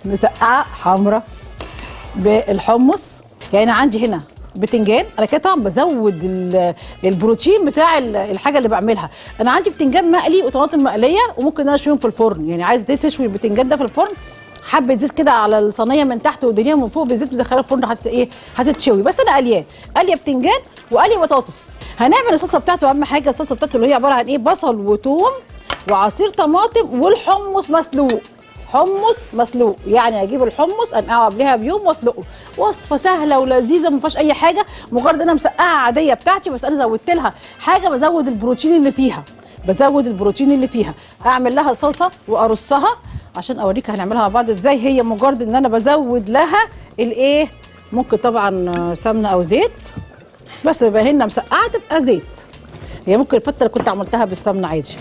مسقعه حمراء بالحمص يعني انا عندي هنا بتنجان انا كده طبعا بزود ال- البروتين بتاع ال- الحاجه اللي بعملها انا عندي بتنجان مقلي وطماطم مقليه وممكن انا اشويهم في الفرن يعني عايز دي تشوي البتنجان ده في الفرن حبه زيت كده على الصينيه من تحت ودنيا من فوق بالزيت وتدخلها الفرن هت ايه هتتشوي بس انا قلياه قليه بتنجان وقليه بطاطس هنعمل الصلصه بتاعته اهم حاجه الصلصه بتاعته اللي هي عباره عن ايه بصل وثوم وعصير طماطم والحمص مسلوق حمص مسلوق يعني اجيب الحمص انقعه قبلها بيوم واسلقه وصفه سهله ولذيذه ما فيهاش اي حاجه مجرد انا مسقعه عاديه بتاعتي بس انا زودت لها حاجه بزود البروتين اللي فيها بزود البروتين اللي فيها اعمل لها صلصه وارصها عشان اوريك هنعملها مع بعض ازاي هي مجرد ان انا بزود لها الايه ممكن طبعا سمنه او زيت بس بما هنا مسقعه تبقى زيت هي ممكن الفته اللي كنت عملتها بالسمنه عادي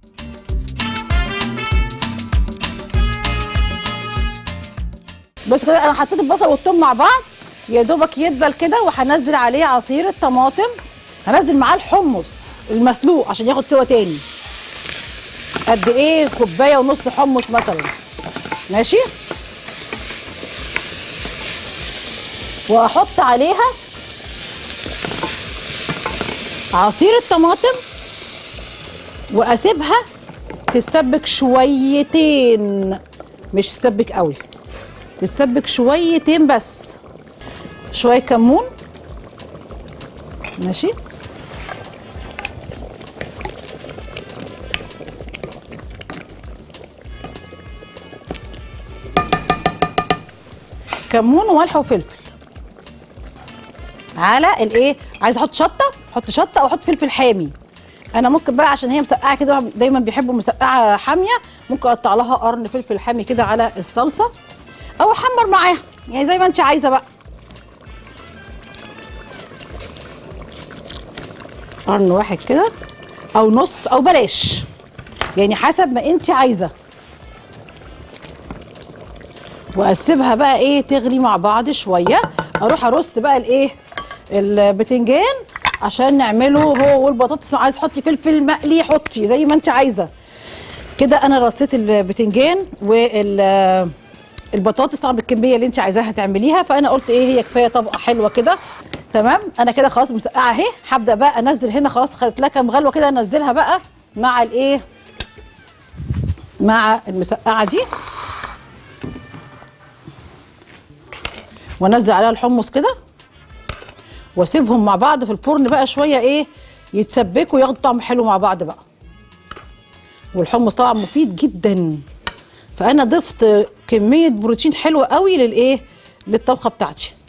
بس كده انا حطيت البصل والثوم مع بعض يا دوبك يدبل كده وهنزل عليه عصير الطماطم هنزل معاه الحمص المسلوق عشان ياخد سوا تاني قد ايه كوبايه ونص حمص مثلا ماشي واحط عليها عصير الطماطم واسيبها تتسبك شويتين مش تسبك قوي تتسبك شويتين بس شويه كمون ماشي كمون وملح وفلفل على الايه عايز احط شطه احط شطه او احط فلفل حامي انا ممكن بقى عشان هي مسقعه كده دايما بيحبوا مسقعه حاميه ممكن اقطع لها قرن فلفل حامي كده على الصلصه او احمر معاها يعني زي ما انت عايزه بقى قرن واحد كده او نص او بلاش يعني حسب ما انت عايزه واسيبها بقى ايه تغلي مع بعض شويه اروح ارص بقى الايه البتنجان عشان نعمله هو والبطاطس عايز تحطي فلفل مقلي حطي زي ما انت عايزه كده انا رصيت البتنجان وال البطاطس طبعا بالكميه اللي انت عايزاها تعمليها فانا قلت ايه هي كفايه طبقه حلوه كده تمام انا كده خلاص مسقعه اهي هبدا بقى انزل هنا خلاص خدت لها كام غلوه كده انزلها بقى مع الايه مع المسقعه دي وانزل عليها الحمص كده واسيبهم مع بعض في الفرن بقى شويه ايه يتسبكوا وياخدوا طعم حلو مع بعض بقى والحمص طبعا مفيد جدا فانا ضفت كميه بروتين حلوه قوي للايه للطبخه بتاعتي